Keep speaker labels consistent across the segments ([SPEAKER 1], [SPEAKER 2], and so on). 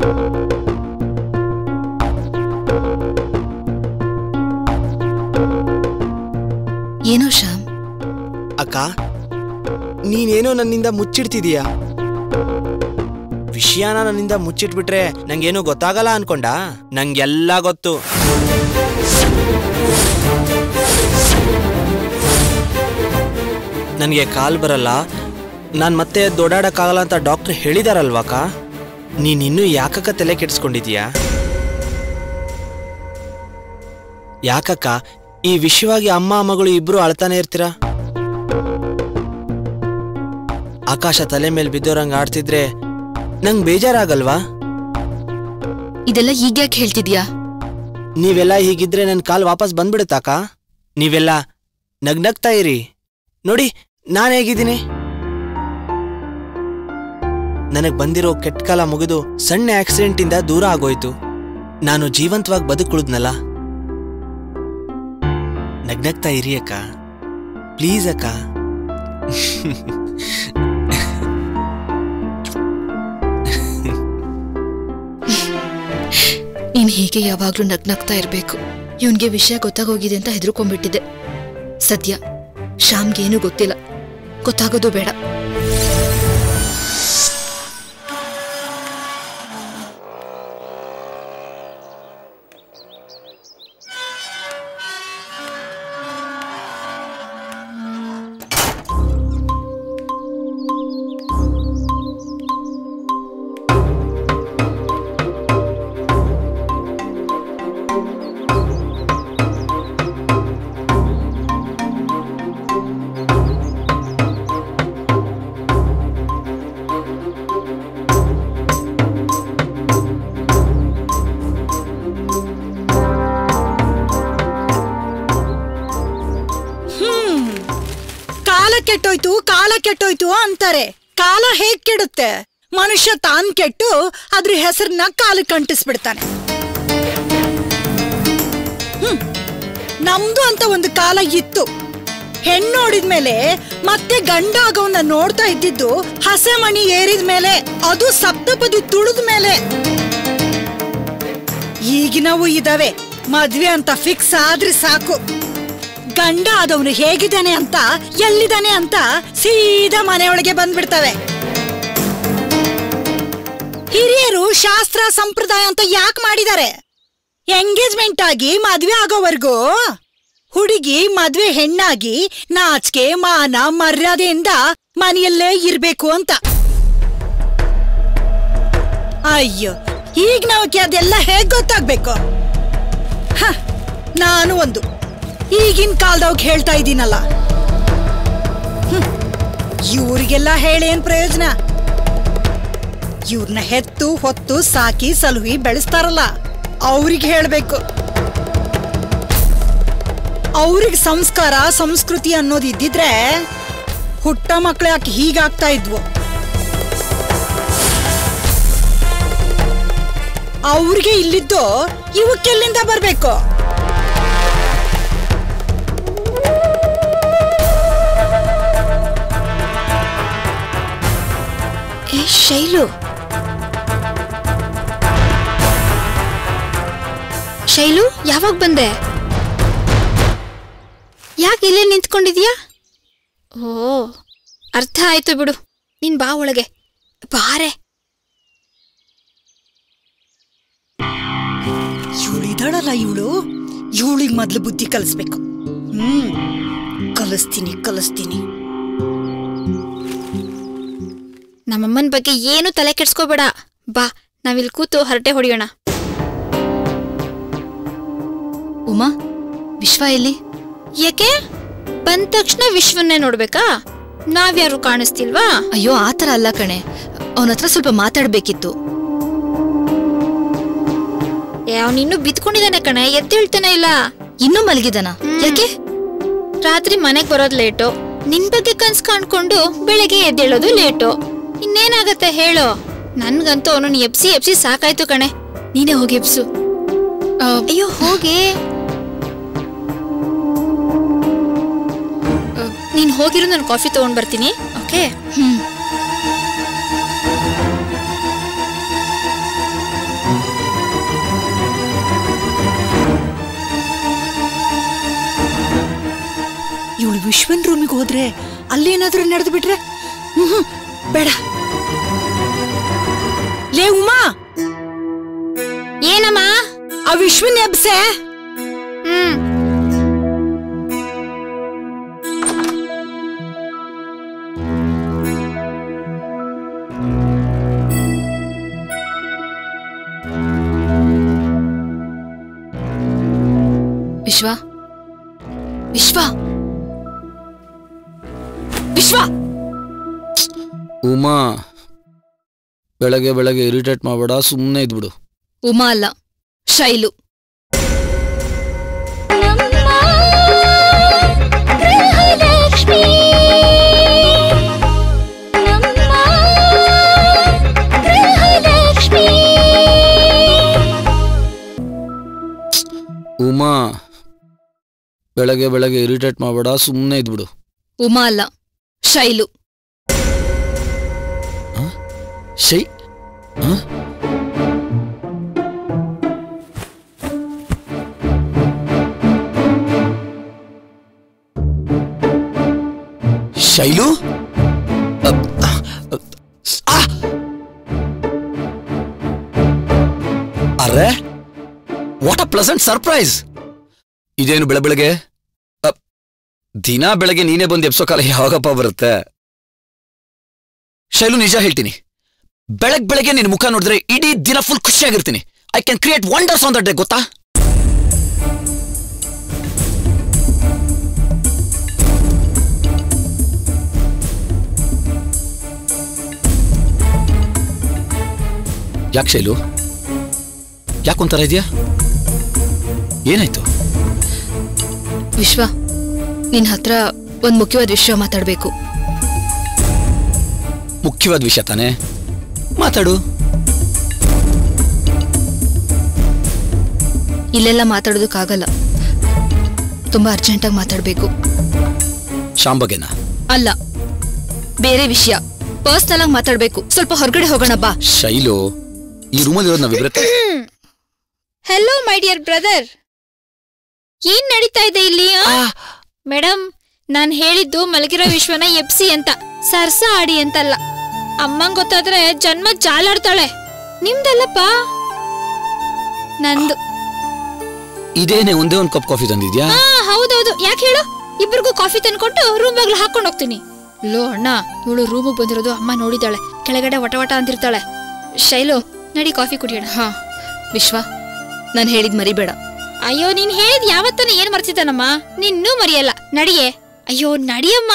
[SPEAKER 1] ಏನೋ ಶ್ಯಾಮ್
[SPEAKER 2] ಅಕ್ಕ ನೀನೇನೋ ನನ್ನಿಂದ ಮುಚ್ಚಿಡ್ತಿದೀಯ ವಿಷಯನ ನನ್ನಿಂದ ಮುಚ್ಚಿಟ್ಬಿಟ್ರೆ ನಂಗೇನು ಗೊತ್ತಾಗಲ್ಲ ಅನ್ಕೊಂಡ ನಂಗೆಲ್ಲ ಗೊತ್ತು ನನಗೆ ಕಾಲ್ ಬರಲ್ಲ ನಾನು ಮತ್ತೆ ದೊಡ್ಡಾಡಕ್ಕಾಗಲ್ಲ ಅಂತ ಡಾಕ್ಟರ್ ಹೇಳಿದಾರಲ್ವಾಕ ನೀನಿನ್ನೂ ಯಾಕಕ್ಕ ತಲೆ ಕೆಡಿಸ್ಕೊಂಡಿದೀಯಾ ಯಾಕಕ್ಕ ಈ ವಿಷಯವಾಗಿ ಅಮ್ಮ ಮಗಳು ಇಬ್ರು ಅಳ್ತಾನೆ ಇರ್ತೀರಾ ಆಕಾಶ ತಲೆ ಮೇಲೆ ಬಿದ್ದೋರಂಗ್ ಆಡ್ತಿದ್ರೆ ನಂಗ್ ಬೇಜಾರಾಗಲ್ವಾ
[SPEAKER 1] ಇದೆಲ್ಲ ಈಗ್ಯಾಕೆ ಹೇಳ್ತಿದ್ಯಾ
[SPEAKER 2] ನೀವೆಲ್ಲ ಹೀಗಿದ್ರೆ ನನ್ ಕಾಲ್ ವಾಪಸ್ ಬಂದ್ಬಿಡುತ್ತಾಕ ನೀವೆಲ್ಲ ನಗ್ನಗ್ತಾ ಇರಿ ನೋಡಿ ನಾನ್ ಹೇಗಿದ್ದೀನಿ ನನಗ್ ಬಂದಿರೋ ಕೆಟ್ಟ ಕಾಲ ಮುಗಿದು ಸಣ್ಣ ಆಕ್ಸಿಡೆಂಟ್ ಇಂದ ದೂರ ಆಗೋಯ್ತು ನಾನು ಜೀವಂತವಾಗಿ ಬದುಕುಳಿದ್ನಲ್ಲ ನಗ್ನಗ್ತಾ ಇರಿ ಅಕ್ಕ ಪ್ಲೀಸ್ ಅಕ್ಕ
[SPEAKER 1] ನೀನ್ ಹೀಗೆ ಯಾವಾಗ್ಲೂ ನಗ್ನಗ್ತಾ ಇರ್ಬೇಕು ಇವನ್ಗೆ ವಿಷಯ ಗೊತ್ತಾಗೋಗಿದೆ ಅಂತ ಹೆದರ್ಕೊಂಡ್ಬಿಟ್ಟಿದ್ದೆ ಸದ್ಯ ಶ್ಯಾಮ್ಗೆ ಏನೂ ಗೊತ್ತಿಲ್ಲ ಗೊತ್ತಾಗೋದು ಬೇಡ
[SPEAKER 3] ಕಾಲ ಕೆಟ್ಟೋಯ್ತು ಕಾಲ ಕೆಟ್ಟೋಯ್ತು ಅಂತಾರೆ ಕಾಲ ಹೇಗ್ ಕೆಡುತ್ತೆ ಮನುಷ್ಯ ತಾನ್ ಕೆಟ್ಟು ಅದ್ರ ಹೆಸರನ್ನ ಕಾಲಕ್ಕೆ ಅಂಟಿಸ್ಬಿಡ್ತಾನೆ ಹ್ಮ್. ನಮ್ದು ಅಂತ ಒಂದು ಕಾಲ ಇತ್ತು ಹೆಣ್ಣು ನೋಡಿದ್ಮೇಲೆ ಮತ್ತೆ ಗಂಡ ಆಗೋವನ್ನ ನೋಡ್ತಾ ಇದ್ದಿದ್ದು ಹಸೆ ಮಣಿ ಏರಿದ ಮೇಲೆ ಅದು ಸಪ್ತಪದಿ ತುಳಿದ ಮೇಲೆ ಈಗಿನವು ಇದಾವೆ ಮದ್ವೆ ಅಂತ ಫಿಕ್ಸ್ ಆದ್ರೆ ಸಾಕು ಗಂಡ ಆದವನು ಹೇಗಿದ್ದಾನೆ ಅಂತ ಎಲ್ಲಿದ್ದಾನೆ ಅಂತ ಸೀದಾ ಮನೆಯೊಳಗೆ ಬಂದ್ಬಿಡ್ತವೆ ಹಿರಿಯರು ಶಾಸ್ತ್ರ ಸಂಪ್ರದಾಯ ಅಂತ ಯಾಕೆ ಮಾಡಿದ್ದಾರೆ ಎಂಗೇಜ್ಮೆಂಟ್ ಆಗಿ ಮದ್ವೆ ಆಗೋವರೆಗೂ ಹುಡುಗಿ ಮದ್ವೆ ಹೆಣ್ಣಾಗಿ ನಾಚಿಕೆ ಮಾನ ಮರ್ಯಾದೆಯಿಂದ ಮನೆಯಲ್ಲೇ ಇರ್ಬೇಕು ಅಂತ ಅಯ್ಯೋ ಈಗ ನಾವಕ್ಕೆ ಅದೆಲ್ಲ ಹೇಗ್ ಗೊತ್ತಾಗ್ಬೇಕು ಹ, ನಾನು ಒಂದು ಈಗಿನ ಕಾಲದವ್ಗೆ ಹೇಳ್ತಾ ಇದ್ದೀನಲ್ಲ ಇವ್ರಿಗೆಲ್ಲ ಹೇಳೇನ್ ಪ್ರಯೋಜನ ಇವ್ರನ್ನ ಹೆತ್ತು ಹೊತ್ತು ಸಾಕಿ ಸಲುಹಿ ಬೆಳೆಸ್ತಾರಲ್ಲ ಅವ್ರಿಗೆ ಹೇಳ್ಬೇಕು ಅವ್ರಿಗೆ ಸಂಸ್ಕಾರ ಸಂಸ್ಕೃತಿ ಅನ್ನೋದು ಇದ್ದಿದ್ರೆ ಹುಟ್ಟ ಮಕ್ಳು ಯಾಕೆ ಹೀಗಾಗ್ತಾ ಇದ್ವು ಅವ್ರಿಗೆ ಇಲ್ಲಿದ್ದು ಇವಕ್ಕೆಲ್ಲಿಂದ ಬರ್ಬೇಕು
[SPEAKER 1] ಏ ಶೈಲು ಶೈಲು ಯಾವಾಗ ಬಂದೆ ಯಾಕೆ ಇಲ್ಲೇ ನಿಂತ್ಕೊಂಡಿದ್ಯಾ ಓ ಅರ್ಥ ಆಯ್ತು ಬಿಡು ನೀನ್ ಬಾ ಒಳಗೆ ಬಾರೆ
[SPEAKER 3] ಇವಳಿದಾಳಲ್ಲ ಇವಳು ಇವಳಿಗೆ ಮೊದ್ಲು ಬುದ್ಧಿ ಕಲಿಸ್ಬೇಕು ಹ್ಮ್ ಕಲಿಸ್ತೀನಿ ಕಲಿಸ್ತೀನಿ
[SPEAKER 1] ನಮ್ಮಮ್ಮನ ಬಗ್ಗೆ ಏನು ತಲೆ ಕೆಡ್ಸ್ಕೋಬೇಡ ಬಾ ನಾವಿಲ್ಲಿ ಕೂತು ಹರಟೆ ಹೊಡೆಯೋಣ ಉಮಾ ವಿಶ್ವ ಎಲ್ಲಿ ಯಾಕೆ ಬಂದ ತಕ್ಷಣ ವಿಶ್ವನ್ನೇ ನೋಡ್ಬೇಕಾ ನಾವ್ಯಾರು ಕಾಣಿಸ್ತಿಲ್ವಾ
[SPEAKER 4] ಅಯ್ಯೋ ಆತರ ಅಲ್ಲ ಕಣೆ ಅವನ ಹತ್ರ ಸ್ವಲ್ಪ ಮಾತಾಡ್ಬೇಕಿತ್ತು
[SPEAKER 1] ಅವನಿನ್ನೂ ಬಿದ್ಕೊಂಡಿದ್ದಾನೆ ಕಣೆ ಎದ್ದೇಳ್ತಾನೆ ಇಲ್ಲ
[SPEAKER 4] ಇನ್ನೂ ಮಲಗಿದನ ಯಾಕೆ
[SPEAKER 1] ರಾತ್ರಿ ಮನೆಗ್ ಬರೋದ್ ಲೇಟು ನಿನ್ ಬಗ್ಗೆ ಕನ್ಸ್ ಕಾಣ್ಕೊಂಡು ಬೆಳಗ್ಗೆ ಎದ್ದೇಳೋದು ಲೇಟು ಇನ್ನೇನಾಗತ್ತೆ ಹೇಳು ನನ್ಗಂತೂ ಅವನನ್ನ ಎಪ್ಸಿ ಎಪ್ಸಿ ಸಾಕಾಯ್ತು ಕಣೆ ನೀನೇ ಹೋಗಿ ಎಪ್ಸು ಅಯ್ಯೋ ಹೋಗಿ ಆ, ನೀನ್ ಹೋಗಿರು ನಾನು ಕಾಫಿ ತಗೊಂಡ್ ಬರ್ತೀನಿ ಓಕೆ
[SPEAKER 4] ಹ್ಮ್
[SPEAKER 3] ಇವಳು ವಿಶ್ವನ್ ರೂಮಿಗೆ ಹೋದ್ರೆ ಅಲ್ಲೇನಾದ್ರೂ ನಡೆದು ಬಿಟ್ರೆ ಹ್ಮ್ ಬೇಡ ಲೇ ಉಮಾ
[SPEAKER 1] ಏನಮ್ಮ
[SPEAKER 3] ಆ ವಿಶ್ವನ್ ಎಬ್ಸೆ
[SPEAKER 1] ಹ್ಮ್
[SPEAKER 4] ವಿಶ್ವ ವಿಶ್ವ ವಿಶ್ವ
[SPEAKER 5] ಉಮಾ ಬೆಳಗ್ಗೆ ಬೆಳಗ್ಗೆ ಇರಿಟೇಟ್ ಮಾಡಬೇಡ ಸುಮ್ಮನೆ ಇದ್ಬಿಡು
[SPEAKER 4] ಉಮಾ ಅಲ್ಲ ಶೈಲು
[SPEAKER 5] ಉಮಾ ಬೆಳಗ್ಗೆ ಬೆಳಗ್ಗೆ ಇರಿಟೇಟ್ ಮಾಡಬೇಡ ಸುಮ್ಮನೆ ಇದ್ಬಿಡು
[SPEAKER 4] ಉಮಾ ಅಲ್ಲ ಶೈಲು
[SPEAKER 5] ಶೈ ಹ? ಶೈಲು ಅಪ್, ಅಪ್, ಆ! ಅರೆ ವಾಟ್ ಅ ಪ್ಲೆಸೆಂಟ್ ಸರ್ಪ್ರೈಸ್ ಇದೇನು ಬೆಳ ಬೆಳಗ್ಗೆ ಅಪ್, ದಿನ ಬೆಳಗ್ಗೆ ನೀನೇ ಬಂದು ಎಬ್ಸೋ ಕಾಲ ಯಾವಾಗಪ್ಪ ಬರುತ್ತೆ ಶೈಲು ನಿಜ ಹೇಳ್ತೀನಿ ಬೆಳಗ್ ಬೆಳಗ್ಗೆ ನಿನ್ ಮುಖ ನೋಡಿದ್ರೆ ಇಡೀ ದಿನ ಫುಲ್ ಖುಷಿಯಾಗಿರ್ತೀನಿ I can create wonders on the day ಗೊತ್ತಾ ಯಾಕೆ ಶೈಲು ಯಾಕೊಂಥರ ಇದೆಯಾ ಏನಾಯ್ತು
[SPEAKER 4] ವಿಶ್ವ ನಿನ್ ಹತ್ರ ಒಂದ್ ಮುಖ್ಯವಾದ ವಿಷಯ ಮಾತಾಡ್ಬೇಕು
[SPEAKER 5] ಮುಖ್ಯವಾದ ವಿಷಯ ತಾನೇ ಮಾತಾಡು
[SPEAKER 4] ಇಲ್ಲೆಲ್ಲ ಮಾತಾಡೋದಕ್ಕಾಗಲ್ಲ ತುಂಬಾ ಅರ್ಜೆಂಟಾಗಿ ಮಾತಾಡ್ಬೇಕು
[SPEAKER 5] ಶಾಮ್ ಬಗ್ಗೆನಾ
[SPEAKER 4] ಅಲ್ಲ ಬೇರೆ ವಿಷಯ ಪರ್ಸ್ನಲ್ ಆಗಿ ಮಾತಾಡ್ಬೇಕು ಸ್ವಲ್ಪ ಹೊರಗಡೆ ಹೋಗೋಣ ಬಾ
[SPEAKER 5] ಶೈಲು ಈ ರೂಮಲ್ಲಿ ಇರೋದು ನಾವಿಬ್ರೆ
[SPEAKER 1] ಹೆಲೋ ಮೈ ಡಿಯರ್ ಬ್ರದರ್ ಏನ್ ನಡೀತಾ ಇದೆ ಇಲ್ಲಿ ಆ? ಮೇಡಮ್ ನಾನ್ ಹೇಳಿದ್ದು ಮಲಗಿರೋ ವಿಶ್ವನ ಎಪ್ಸಿ ಅಂತ ಸರ್ಸ ಆಡಿ ಅಂತಲ್ಲ ಅಮ್ಮಂಗ್ ಗೊತ್ತಾದ್ರೆ ಜನ್ಮ ಜಾಲಾಡ್ತಾಳೆ ನಿಮ್ದಲ್ಲಪ್ಪ ನಂದು
[SPEAKER 5] ಇದೇನೆ ಒಂದೇ ಒಂದು ಕಪ್ ಕಾಫಿ ತಂದಿದ್ಯಾ
[SPEAKER 1] ಹಾ ಹೌದೌದು ಯಾಕೆ ಹೇಳು ಇಬ್ಬರಿಗೂ ಕಾಫಿ ತಂದ್ಕೊಟ್ಟು ರೂಮ್ ಬಾಗ್ಲು ಹಾಕೊಂಡು ಹೋಗ್ತೀನಿ ಲೋ ಅಣ್ಣ ಇವಳು ರೂಮಿಗೆ ಬಂದಿರೋದು ಅಮ್ಮ ನೋಡಿದಾಳೆ ಕೆಳಗಡೆ ವಟ ವಟ ಅಂತಿರ್ತಾಳೆ ಶೈಲು ನಡಿ ಕಾಫಿ ಕುಡಿಯೋಣ
[SPEAKER 4] ಹಾ ವಿಶ್ವ ನಾನು ಹೇಳಿದ್ ಮರಿಬೇಡ
[SPEAKER 1] ಅಯ್ಯೋ ನೀನ್ ಹೇಳಿದ್ ಯಾವತ್ತನ ಏನ್ ಮರ್ತಿದ್ದಾನಮ್ಮ ನಿನ್ನೂ ಮರಿಯಲ್ಲ ನಡಿಯೇ ಅಯ್ಯೋ ನಡಿಯಮ್ಮ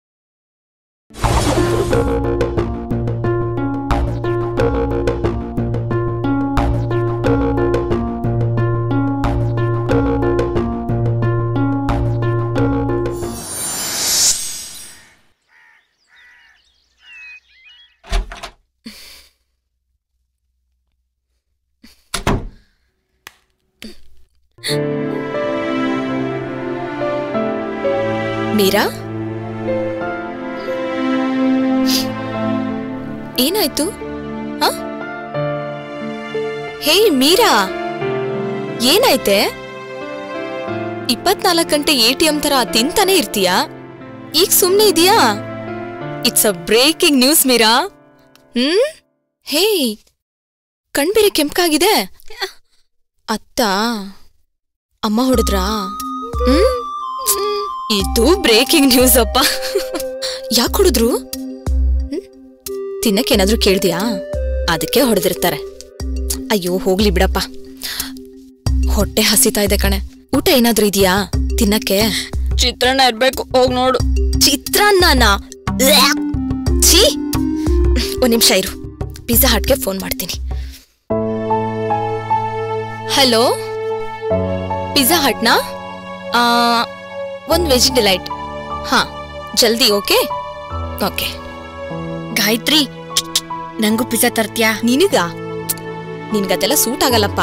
[SPEAKER 6] ಮೀರಾ ಏನಾಯ್ತು ಆ? ಹೇ ಮೀರಾ ಏನಾಯ್ತೆ ಇಪ್ಪತ್ನಾಲ್ಕು ಗಂಟೆ ಎ ಟಿ ಎಂ ತರ ತಿಂತಾನೆ ಇರ್ತೀಯಾ ಈಗ ಸುಮ್ನೆ ಇದೀಯಾ it's a breaking news Meera ಹ್ಮ್ ಹೇ ಕಣ್ಬೇರೆ ಕೆಂಪ್ಕಾಗಿದೆ ಅತ್ತ ಅಮ್ಮ ಹೊಡೆದ್ರಾ ಹ್ಮ್ ಇದು ಬ್ರೇಕಿಂಗ್ ನ್ಯೂಸ್ ಅಪ್ಪ ಯಾಕೆ ಹೊಡೆದ್ರು ತಿನ್ನಕ್ಕೇನಾದ್ರೂ ಕೇಳ್ದ್ಯಾ ಅದಕ್ಕೆ ಹೊಡೆದಿರ್ತಾರೆ ಅಯ್ಯೋ ಹೋಗ್ಲಿ ಬಿಡಪ್ಪ ಹೊಟ್ಟೆ ಹಸಿತಾ ಇದೆ ಕಣೆ ಊಟ ಏನಾದ್ರೂ ಇದೆಯಾ ತಿನ್ನಕ್ಕೆ ಚಿತ್ರಾನ್ನ ಇರ್ಬೇಕು ಹೋಗ್ ನೋಡು ಚಿತ್ರಾನ್ನನ ಛೀ ಒಂದ್ ನಿಮಿಷ ಇರು ಪಿಜ್ಜಾ ಹಟ್ಗೆ ಫೋನ್ ಮಾಡ್ತೀನಿ ಹಲೋ ಪಿಜ್ಜಾ ಹಟ್ನಾ ಆ, ಒಂದ್ ವೆಜ್ ಡಿಲೈಟ್ ಹಾ ಜಲ್ದಿ ಓಕೆ ಓಕೆ
[SPEAKER 1] ಗಾಯತ್ರಿ ನಂಗೂ ಪಿಜ್ಜಾ ತರ್ತ್ಯಾ
[SPEAKER 6] ನಿನಗ ನಿನ್ಗದೆಲ್ಲ ಸೂಟ್ ಆಗಲ್ಲಪ್ಪ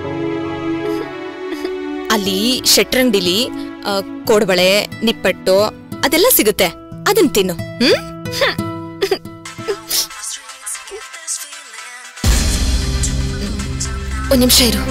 [SPEAKER 6] ಅಲ್ಲಿ ಶೆಟ್ರಂಗಡಿಲಿ ಆ, ಕೋಡ್ಬಳೆ ನಿಪ್ಪಟ್ಟು ಅದೆಲ್ಲ ಸಿಗುತ್ತೆ ಅದನ್ನ ತಿನ್ನು ಹ್ಮ್ ಒಂದ್ ನಿಮಿಷ ಇರು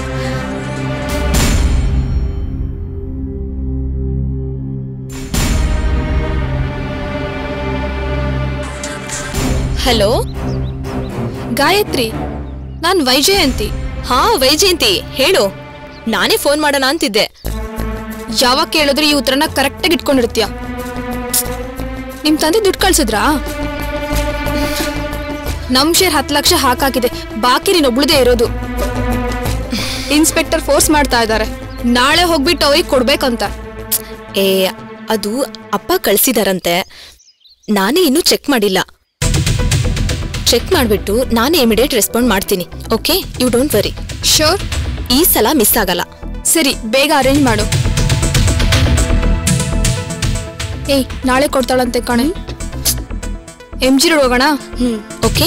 [SPEAKER 6] ಹಲೋ
[SPEAKER 4] ಗಾಯತ್ರಿ ನಾನ್ ವೈಜಯಂತಿ
[SPEAKER 6] ಹಾ ವೈಜಯಂತಿ ಹೇಳು ನಾನೇ ಫೋನ್ ಮಾಡೋಣ ಅಂತಿದ್ದೆ
[SPEAKER 4] ಯಾವಾಗ ಕೇಳಿದ್ರೆ ಈ ಉತ್ತರನ ಕರೆಕ್ಟಾಗಿ ಇಟ್ಕೊಂಡಿರ್ತೀಯ ನಿಮ್ ತಂದೆ ದುಡ್ಡು ಕಳ್ಸಿದ್ರಾ ನಮ್ ಶೇರ್ ಹತ್ತು ಲಕ್ಷ ಹಾಕಾಕಿದೆ ಬಾಕಿ ನೀನ್ ಒಬ್ಳದೇ ಇರೋದು ಇನ್ಸ್ಪೆಕ್ಟರ್ ಫೋರ್ಸ್ ಮಾಡ್ತಾ ಇದ್ದಾರೆ ನಾಳೆ ಹೋಗ್ಬಿಟ್ಟು ಅವ್ರಿಗೆ ಕೊಡ್ಬೇಕಂತ
[SPEAKER 6] ಏ ಅದು ಅಪ್ಪ ಕಳ್ಸಿದಾರಂತೆ ನಾನೇ ಇನ್ನೂ ಚೆಕ್ ಮಾಡಿಲ್ಲ ಚೆಕ್ ಮಾಡ್ಬಿಟ್ಟು ನಾನೇ ಇಮಿಡಿಯೇಟ್ ರೆಸ್ಪಾಂಡ್ ಮಾಡ್ತೀನಿ okay you don't worry
[SPEAKER 4] sure
[SPEAKER 6] ಈ ಸಲ ಮಿಸ್ ಆಗಲ್ಲ
[SPEAKER 4] ಸರಿ ಬೇಗ ಅರೇಂಜ್ ಮಾಡು ಏಯ್ ನಾಳೆ ಕೊಡ್ತಾಳಂತೆ ಕಣೆ M G road hmm
[SPEAKER 6] okay wow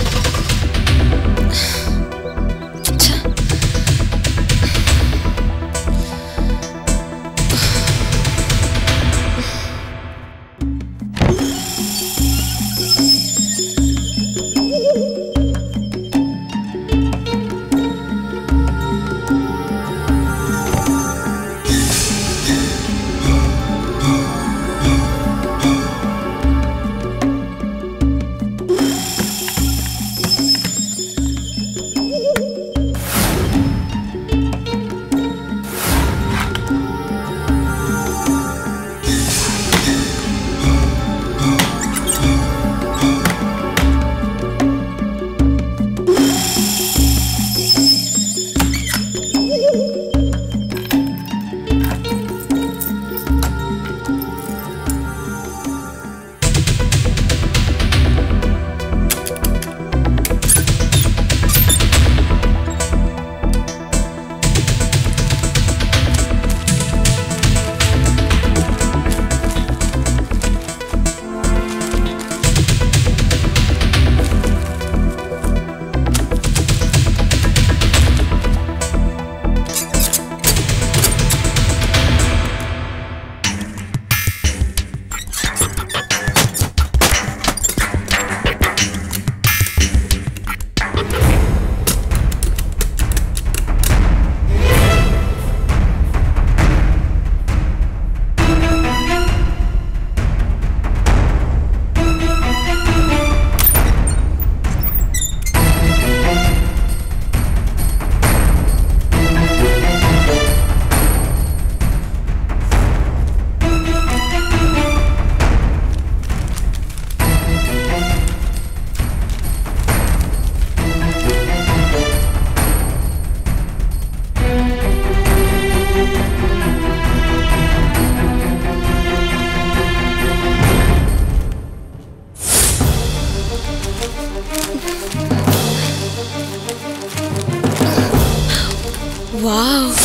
[SPEAKER 6] yes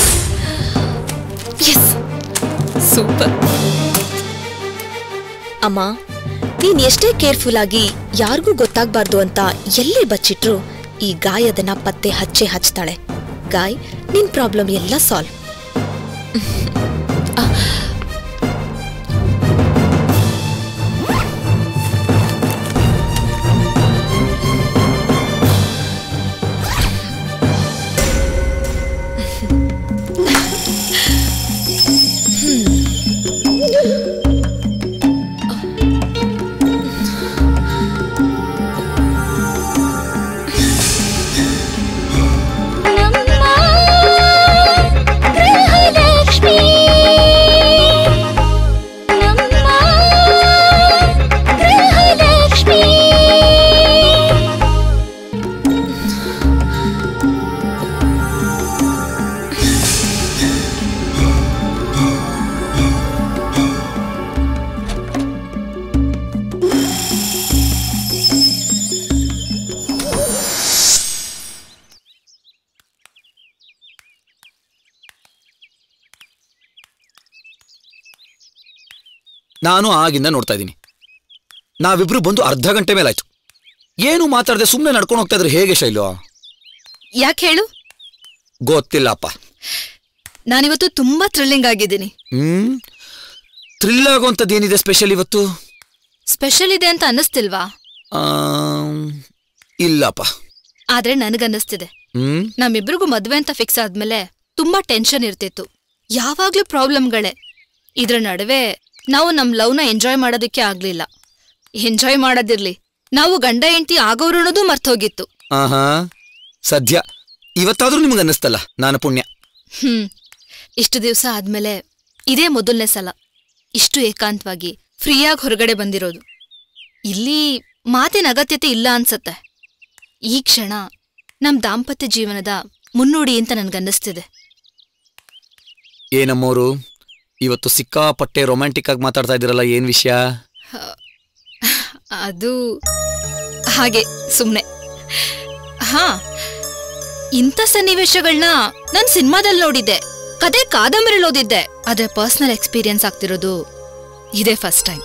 [SPEAKER 6] ಎಸ್ ಸೂಪರ್ ಅಮ್ಮ ನೀನ್ ಎಷ್ಟೇ ಕೇರ್ಫುಲ್ ಆಗಿ ಯಾರಿಗೂ ಗೊತ್ತಾಗ್ಬಾರ್ದು ಅಂತ ಎಲ್ಲಿ ಬಚ್ಚಿಟ್ರು ಈ ಗಾಯದನ್ನ ಪತ್ತೆ ಹಚ್ಚೆ ಹಚ್ತಾಳೆ ಗಾಯ್ ನಿನ್ ಪ್ರಾಬ್ಲಮ್ ಎಲ್ಲ ಸಾಲ್ವ್
[SPEAKER 5] ನಾನು ಆಗಿಂದ ನೋಡ್ತಾ ಇದ್ದೀನಿ ನಾವಿಬ್ರು ಬಂದು ಅರ್ಧ ಗಂಟೆ ಮೇಲಾಯ್ತು ಏನು ಮಾತಾಡದೆ ಸುಮ್ಮನೆ ನಡ್ಕೊಂಡು ಹೋಗ್ತಾ ಇದ್ರೆ ಹೇಗೆ ಶೈಲು
[SPEAKER 4] ಯಾಕೆ ಹೇಳು
[SPEAKER 5] ಗೊತ್ತಿಲ್ಲಪ್ಪ
[SPEAKER 4] ನಾನಿವತ್ತು ತುಂಬಾ ಥ್ರಿಲ್ಲಿಂಗ್ ಆಗಿದ್ದೀನಿ
[SPEAKER 5] ಹ್ಮ್ ಥ್ರಿಲ್ ಆಗುವಂಥದ್ದು ಏನಿದೆ ಸ್ಪೆಷಲ್ ಇವತ್ತು
[SPEAKER 4] ಸ್ಪೆಷಲ್ ಇದೆ ಅಂತ ಅನ್ನಿಸ್ತಿಲ್ವಾ
[SPEAKER 5] ಆಮ್, ಇಲ್ಲಪ್ಪ
[SPEAKER 4] ಆದ್ರೆ ನನಗನ್ನಿಸ್ತಿದೆ
[SPEAKER 5] ಹ್ಮ್
[SPEAKER 4] ನಮ್ಮಿಬ್ರಿಗೂ ಮದ್ವೆ ಅಂತ ಫಿಕ್ಸ್ ಆದ್ಮೇಲೆ ತುಂಬಾ ಟೆನ್ಷನ್ ಇರ್ತಿತ್ತು ಯಾವಾಗ್ಲೂ ಪ್ರಾಬ್ಲಮ್ಗಳೇ ಇದ್ರ ನಡುವೆ ನಾವು ನಮ್ ಲವ್ನ ಎಂಜಾಯ್ ಮಾಡೋದಕ್ಕೆ ಆಗ್ಲಿಲ್ಲ ಎಂಜಾಯ್ ಮಾಡೋದಿರ್ಲಿ
[SPEAKER 6] ನಾವು ಗಂಡ ಹೆಂಡತಿ ಆಗೋರು ಅನ್ನೋದು ಮರ್ತೋಗಿತ್ತು
[SPEAKER 5] ಆಹಾ ಸದ್ಯ ಇವತ್ತಾದ್ರೂ ನಿಮ್ಗೆ ಅನ್ನಿಸ್ತಲ್ಲ ನಾನು ಪುಣ್ಯ
[SPEAKER 6] ಹ್ಮ್ ಇಷ್ಟು ದಿವಸ ಆದ್ಮೇಲೆ ಇದೇ ಮೊದಲನೇ ಸಲ ಇಷ್ಟು ಏಕಾಂತವಾಗಿ ಫ್ರೀಯಾಗಿ ಹೊರಗಡೆ ಬಂದಿರೋದು ಇಲ್ಲಿ ಮಾತಿನ ಅಗತ್ಯತೆ ಇಲ್ಲ ಅನ್ಸತ್ತೆ ಈ ಕ್ಷಣ ನಮ್ ದಾಂಪತ್ಯ ಜೀವನದ ಮುನ್ನುಡಿ ಅಂತ ನನ್ಗನ್ನಿಸ್ತಿದೆ
[SPEAKER 5] ಏನಮ್ಮೋರು ಇವತ್ತು ಸಿಕ್ಕಾಪಟ್ಟೆ ರೊಮ್ಯಾಂಟಿಕ್ ಆಗಿ ಮಾತಾಡ್ತಾ ಇದ್ದೀರಲ್ಲ ಏನ್ ವಿಷಯ
[SPEAKER 6] ಅದು ಹಾಗೆ ಸುಮ್ನೆ ಹಾ ಇಂಥ ಸನ್ನಿವೇಶಗಳನ್ನ ನಾನ್ ಸಿನಿಮಾದಲ್ಲಿ ನೋಡಿದ್ದೆ ಕತೆ ಕಾದಂಬರಿಲಿ ಓದಿದ್ದೆ ಆದ್ರೆ ಪರ್ಸನಲ್ ಎಕ್ಸ್ಪೀರಿಯನ್ಸ್ ಆಗ್ತಿರೋದು ಇದೇ ಫಸ್ಟ್ ಟೈಮ್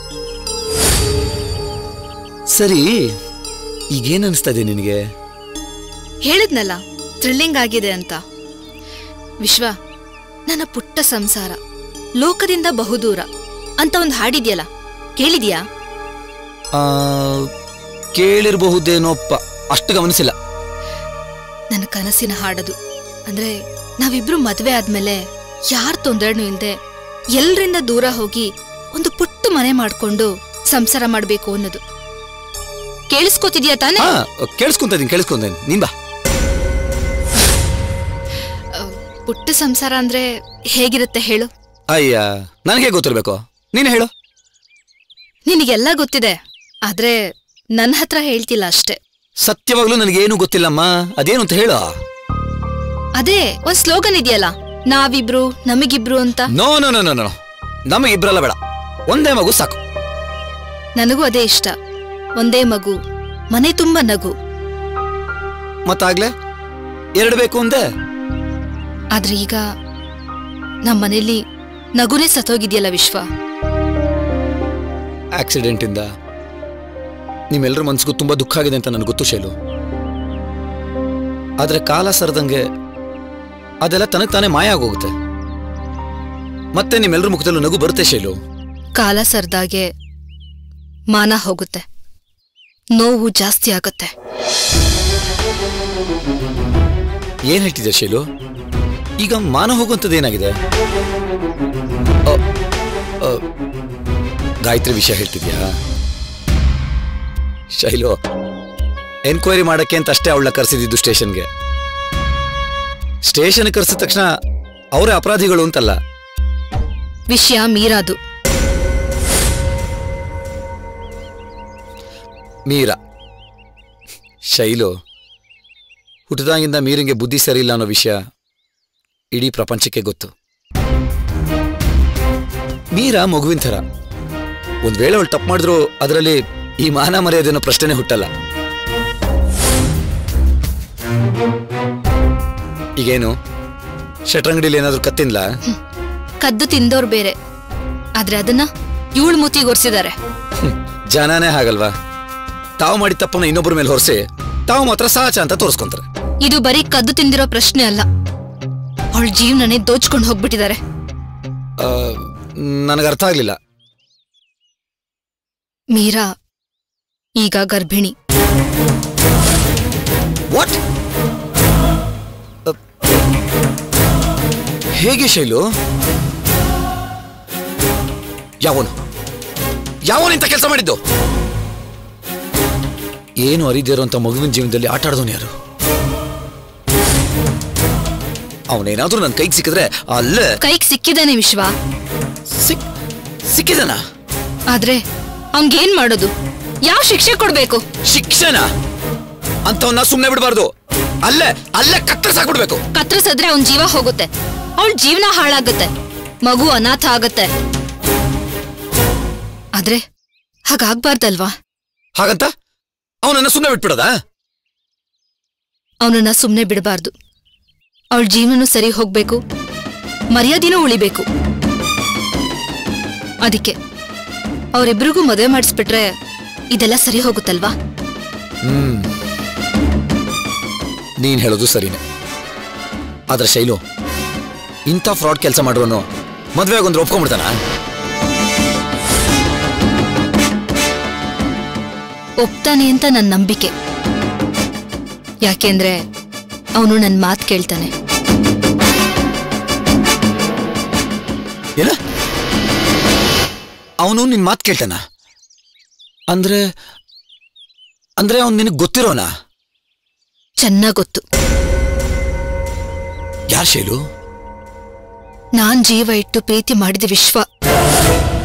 [SPEAKER 5] ಸರಿ ಈಗೇನ್ ಅನಿಸ್ತಾ ಇದೆ ನಿನಗೆ
[SPEAKER 6] ಹೇಳಿದ್ನಲ್ಲ ಥ್ರಿಲ್ಲಿಂಗ್ ಆಗಿದೆ ಅಂತ ವಿಶ್ವ ನನ್ನ ಪುಟ್ಟ ಸಂಸಾರ ಲೋಕದಿಂದ ಬಹುದೂರ ಅಂತ ಒಂದು ಹಾಡಿದ್ಯಲ್ಲ ಕೇಳಿದ್ಯಾ
[SPEAKER 5] ಆ, ಕೇಳಿರಬಹುದೇನೋಪ್ಪ ಅಷ್ಟು ಗಮನಿಸಿಲ್ಲ
[SPEAKER 6] ನನ್ನ ಕನಸಿನ ಹಾಡದು ಅಂದ್ರೆ ನಾವಿಬ್ರು ಮದ್ವೆ ಆದ್ಮೇಲೆ ಯಾರ್ ತೊಂದರೆನೂ ಇಲ್ದೆ ಎಲ್ರಿಂದ ದೂರ ಹೋಗಿ ಒಂದು ಪುಟ್ಟ ಮನೆ ಮಾಡ್ಕೊಂಡು ಸಂಸಾರ ಮಾಡ್ಬೇಕು ಅನ್ನೋದು ಕೇಳಿಸ್ಕೊತಿದ್ಯಾ ತಾನೇ
[SPEAKER 5] ಹಾ ಕೇಳಿಸ್ಕೊಂತ ಇದೀನಿ ಕೇಳಿಸ್ಕೊಂತ ಇದೀನಿ ನೀನ್ ಬಾ
[SPEAKER 6] ಅಹ್, ಪುಟ್ಟ ಸಂಸಾರ ಅಂದ್ರೆ ಹೇಗಿರುತ್ತೆ ಹೇಳು
[SPEAKER 5] ಅಯ್ಯ ನನಗೆ ಗೊತ್ತಿರ್ಬೇಕು ನೀನು ಹೇಳು
[SPEAKER 6] ನಿನಗೆಲ್ಲ ಗೊತ್ತಿದೆ ಆದ್ರೆ ನನ್ನ ಹತ್ರ ಹೇಳ್ತಿಲ್ಲ ಅಷ್ಟೇ
[SPEAKER 5] ಸತ್ಯವಾಗ್ಲೂ ನನಗೇನು ಗೊತ್ತಿಲ್ಲಮ್ಮ ಅದೇನು ಅಂತ ಹೇಳು
[SPEAKER 6] ಅದೇ ಒಂದ್ ಸ್ಲೋಗನ್ ಇದೆಯಲ್ಲ ನಾವಿಬ್ರು ನಮಗಿಬ್ರು ಅಂತ
[SPEAKER 5] no no no no no ನಮಗೆ ಇಬ್ರಲ್ಲ ಬೇಡ ಒಂದೇ ಮಗು ಸಾಕು
[SPEAKER 6] ನನಗೂ ಅದೇ ಇಷ್ಟ ಒಂದೇ ಮಗು ಮನೆ ತುಂಬ ನಗು
[SPEAKER 5] ಮತ್ತಾಗ್ಲೇ ಎರಡು ಬೇಕು ಅಂದೆ
[SPEAKER 6] ಆದ್ರೆ ಈಗ ನಮ್ಮ ಮನೇಲಿ ನಗುನೇ ಸತ್ತೋಗಿದ್ಯಲ್ಲ ವಿಶ್ವ
[SPEAKER 5] ಆಕ್ಸಿಡೆಂಟ್ ಇಂದ ನಿಮ್ಮೆಲ್ಲರ ಮನ್ಸಿಗೂ ತುಂಬಾ ದುಃಖ ಆಗಿದೆ ಅಂತ ನನಗೆ ಗೊತ್ತು ಶೈಲು ಆದ್ರೆ ಕಾಲ ಸರದಂಗೆ ಅದೆಲ್ಲ ತನಗೆ ತಾನೇ ಮಾಯ ಆಗೋಗುತ್ತೆ ಮತ್ತೆ ನಿಮ್ಮೆಲ್ಲರ ಮುಖದಲ್ಲೂ ನಗು ಬರುತ್ತೆ ಶೈಲು
[SPEAKER 6] ಕಾಲ ಸರ್ದಾಗೆ ಮಾನ ಹೋಗುತ್ತೆ ನೋವು ಜಾಸ್ತಿ ಆಗುತ್ತೆ
[SPEAKER 5] ಏನ್ ಹೇಳ್ತಿದ್ದೆ ಶೈಲು ಈಗ ಮಾನ ಹೋಗುವಂಥದ್ದು ಏನಾಗಿದೆ ಅ, ಅ, ಗಾಯತ್ರಿ ವಿಷಯ ಹೇಳ್ತಿದ್ಯಾ ಶೈಲು ಎನ್ಕ್ವೈರಿ ಮಾಡಕ್ಕೆ ಅಂತ ಅಷ್ಟೇ ಅವಳ ಕರೆಸಿದ್ದು ಸ್ಟೇಷನ್ಗೆ ಸ್ಟೇಷನ್ ಕರೆಸಿದ ತಕ್ಷಣ ಅವರೇ ಅಪರಾಧಿಗಳು ಅಂತಲ್ಲ
[SPEAKER 6] ವಿಷಯ ಮೀರಾದು
[SPEAKER 5] ಮೀರಾ ಶೈಲು ಹುಟ್ಟಿದಾಗಿಂದ ಮೀರಿಂಗೆ ಬುದ್ಧಿ ಸರಿ ಇಲ್ಲ ಅನ್ನೋ ವಿಷಯ ಇಡೀ ಪ್ರಪಂಚಕ್ಕೆ ಗೊತ್ತು ಮೀರಾ ಮಗುವಿನ ಥರ ಒಂದ್ ವೇಳೆ ಅವಳು ತಪ್ಪು ಮಾಡಿದ್ರು ಅದರಲ್ಲಿ ಈ ಮಾನ ಮರ್ಯಾದೆನೋ ಪ್ರಶ್ನೆನೇ ಹುಟ್ಟಲ್ಲ ಈಗೇನು ಶಟ್ರಂಗಡಿಲಿ ಏನಾದ್ರೂ ಕತ್ತಿನ್ಲಾ
[SPEAKER 6] ಕದ್ದು ತಿಂದೋರ್ ಬೇರೆ ಆದ್ರೆ ಅದನ್ನ ಇವಳು ಮೂತಿಗೊರ್ಸಿದ್ದಾರೆ
[SPEAKER 5] ಹ್ಮ್, ಜನನೇ ಹಾಗಲ್ವಾ ತಾವು ಮಾಡಿದ ತಪ್ಪನ್ನ ಇನ್ನೊಬ್ಬರ ಮೇಲೆ ಹೊರಿಸಿ ತಾವು ಮಾತ್ರ ಸಹಜ ಅಂತ ತೋರಿಸ್ಕೊಂತಾರೆ
[SPEAKER 6] ಇದು ಬರೀ ಕದ್ದು ತಿಂದಿರೋ ಪ್ರಶ್ನೆ ಅಲ್ಲ ಅವಳ ಜೀವನನೇ ದೋಚ್ಕೊಂಡು ಹೋಗ್ಬಿಟ್ಟಿದ್ದಾರೆ
[SPEAKER 5] ನನಗೆ ಅರ್ಥ ಆಗ್ಲಿಲ್ಲ
[SPEAKER 6] ಮೀರಾ ಈಗ ಗರ್ಭಿಣಿ
[SPEAKER 5] ವಾಟ್ ಹೇಗೆ ಶೈಲು ಯಾವನು ಯಾವನು ಇಂಥ ಕೆಲಸ ಮಾಡಿದ್ದು ಏನು ಅರಿದಿರೋ ಅಂತ ಮಗುವಿನ ಜೀವನದಲ್ಲಿ ಆಟ ಆಡೋನು ಯಾರು ಅವನೇನಾದ್ರೂ ನನ್ನ ಕೈಗೆ ಸಿಕ್ಕಿದ್ರೆ ಅಲ್ಲೇ
[SPEAKER 6] ಕೈಗ್ ಸಿಕ್ಕಿದಾನೆ ವಿಶ್ವ
[SPEAKER 5] ಸಿಕ್ ಸಿಕ್ಕಿದನ
[SPEAKER 6] ಆದ್ರೆ ಅವ್ನ್ಗೇನ್ ಮಾಡೋದು ಯಾವ ಶಿಕ್ಷೆ ಕೊಡ್ಬೇಕು
[SPEAKER 5] ಶಿಕ್ಷಣ ಅಂತವನ್ನ ಸುಮ್ಮನೆ ಬಿಡಬಾರ್ದು ಅಲ್ಲೇ ಅಲ್ಲೇ ಕತ್ತರಿಸಾಕ್ಬಿಡ್ಬೇಕು
[SPEAKER 6] ಕತ್ತರಿಸಿದ್ರೆ ಅವನ್ ಜೀವ ಹೋಗುತ್ತೆ ಅವಳ ಜೀವನ ಹಾಳಾಗುತ್ತೆ ಮಗು ಅನಾಥ ಆಗತ್ತೆ ಆದ್ರೆ ಹಾಗಾಗ್ಬಾರ್ದಲ್ವಾ
[SPEAKER 5] ಹಾಗಂತ ಅವನನ್ನ ಸುಮ್ಮನೆ ಬಿಟ್ಬಿಡದಾ
[SPEAKER 6] ಅವನನ್ನ ಸುಮ್ನೆ ಬಿಡಬಾರ್ದು ಅವಳ ಜೀವನನೂ ಸರಿ ಹೋಗ್ಬೇಕು ಮರ್ಯಾದಿನೂ ಉಳಿಬೇಕು ಅದಕ್ಕೆ ಅವರಿಬ್ಬರಿಗೂ ಮದುವೆ ಮಾಡಿಸ್ಬಿಟ್ರೆ ಇದೆಲ್ಲ ಸರಿ ಹೋಗುತ್ತಲ್ವಾ
[SPEAKER 5] ಹ್ಮ್ ನೀನ್ ಹೇಳೋದು ಸರಿನೇ ಆದ್ರೆ ಶೈಲು ಇಂಥ ಫ್ರಾಡ್ ಕೆಲಸ ಮಾಡೋನು ಮದ್ವೆ ಆಗೊಂದ್ರೆ ಒಪ್ಕೊಂಡ್ಬಿಡ್ತಾನ
[SPEAKER 6] ಒಪ್ತಾನೆ ಅಂತ ನನ್ನ ನಂಬಿಕೆ ಯಾಕೆಂದ್ರೆ ಅವನು ನನ್ನ ಮಾತು ಕೇಳ್ತಾನೆ
[SPEAKER 5] ಏನ ಅವನು ನಿನ್ ಮಾತು ಕೇಳ್ತಾನ ಅಂದ್ರೆ ಅಂದ್ರೆ ಅವ್ನು ನಿನಗೆ ಗೊತ್ತಿರೋನಾ
[SPEAKER 6] ಚೆನ್ನಾಗ್ ಗೊತ್ತು
[SPEAKER 5] ಯಾರ್ ಶೈಲು
[SPEAKER 6] ನಾನ್ ಜೀವ ಇಟ್ಟು ಪ್ರೀತಿ ಮಾಡಿದ ವಿಶ್ವ